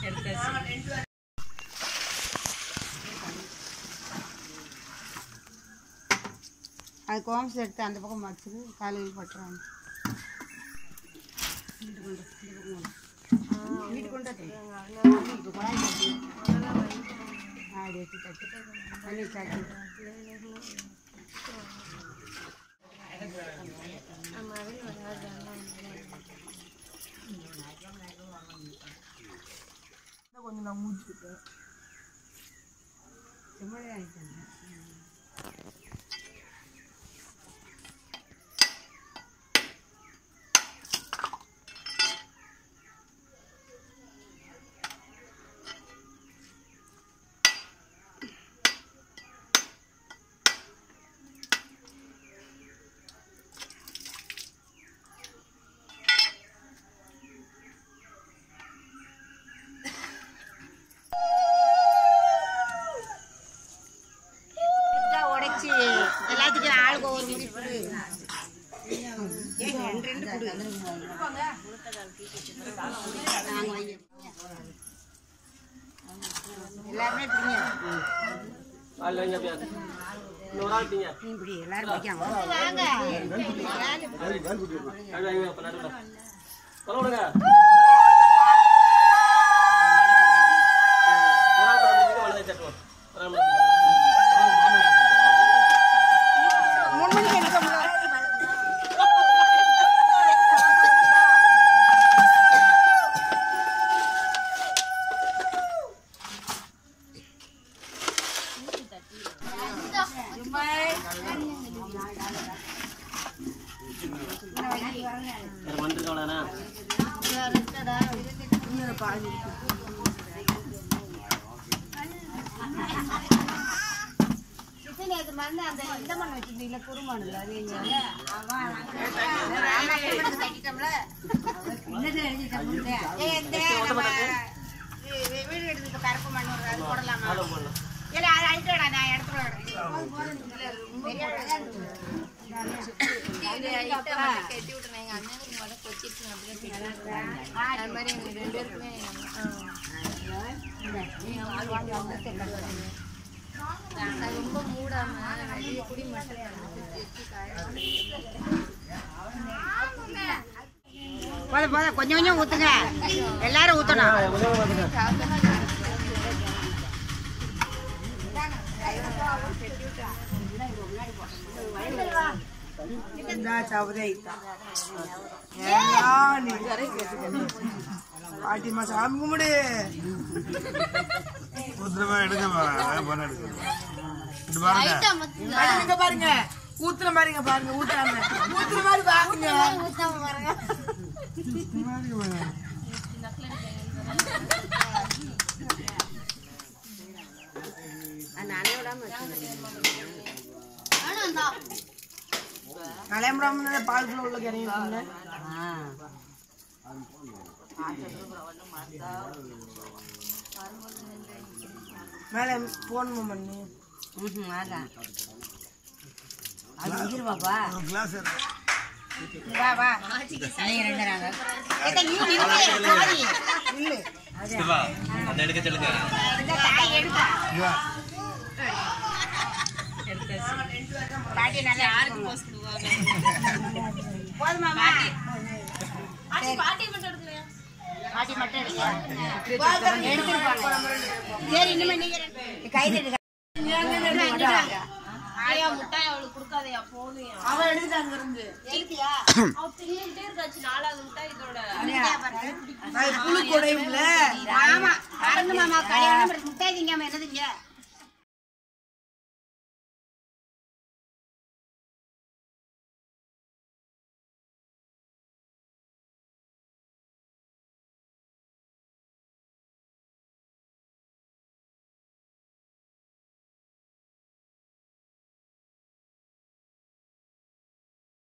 அது கோம்ஸ் எடுத்து அந்த பக்கம் வச்சுட்டு காலையில் போட்டுருவாங்க வீட்டு கொண்டு வீட்டு குழாய் தட்டி ஆடி வச்சு தட்டி தண்ணி தட்டி கொஞ்சம் நான் மூச்சுக்கிட்டேன் சும்மாவே ஆயிட்டாங்க உடைச்சி எல்லாத்துக்கும் ஆளுக்கு ஒரு முடி கொடு ஏங்க, ரெண்டு ரெண்டு கொடு நாங்க வைங்க. எல்லாருமே பிடிங்க ஆள் வைங்க அப்படியே இன்னொரு ஆள் பிடிங்க நீ பிடி எல்லாரும் பிடிக்காம வாங்க ஆள் வைங்க அப்ப நடுவுல தொலை விடுங்க ஒரு ஆள் மட்டும் பிடிங்க, வலதை தட்டுவோம். ஒரு ஆள் மட்டும் பிடிங்க. மூணு மணிக்கு எடுக்கோம்ல வேற வந்துருக்க அவ்வளவுதானா? நேற்று மருந்து அந்த இந்த மண் வச்சிருந்தீங்களா குருமானுல அது எங்க வீடு எடுத்துக்க கருப்பு மண் வருது, அது போடலாமா ஆளு போடலாம். இல்ல அது அழிச்சிடா நான் இடத்துல பெரிய கட்டி விட்டுறேன் எங்க அண்ணனுக்கு முதல்ல கொத்திட்டு அப்படியே அது மாதிரி எங்க ரெண்டு பேருக்குமே அது ரொம்ப மூடாம வெளியே குடி மட்டும் வச்சு காய போதும் போதும் கொஞ்சம் கொஞ்சம் ஊத்துங்க எல்லாரும் ஊத்தணும் இந்தா சவுதே இத்தா. எல்லாம் நீ பாட்டிமா சாமி கும்பிடு உத்தரவா எடுங்கம்மா பண்ண எடுங்க இது பாருங்க பாருங்க பாருங்க ஊத்துற மாதிரிங்க பாருங்க ஊத்துறாங்க ஊத்துற மாதிரி பாருங்க நலையம்பரம் பாலத்துல உள்ள கிடையாது மேல போன் பண்ணி அது வந்துருவாப்பா ஒரு கிளாஸ் வா வா நீங்க ரெண்டு நாங்க ஏத்த நீ நில்லு சாரி நில்லு அந்த எடுக்க சொல்லுங்க இந்த தாய் எடுப்பா பாட்டி நல்லா யாருக்கு போஸ் போதுமா பாட்டி பாட்டி மட்டும் எடுக்கலையா பாட்டி மட்டும் எடுக்கலையா எடுத்துருப்பாங்க சரி இனிமே நீங்க ரெண்டு- கை தட்டு ஆயா முட்டாய் அவளுக்கு கொடுக்காதயா போதும் அவன் எடுத்துட்டாங்க இருந்து எழுதியா அவ தின்னுட்டே இருக்காச்சு நாலாவது முட்டாய் இதோட நான் புழு குடையும்ல ஆமா அரண்டு மாமா கல்யாணம் பண்ணி முட்டாய் திங்காம என்ன திங்க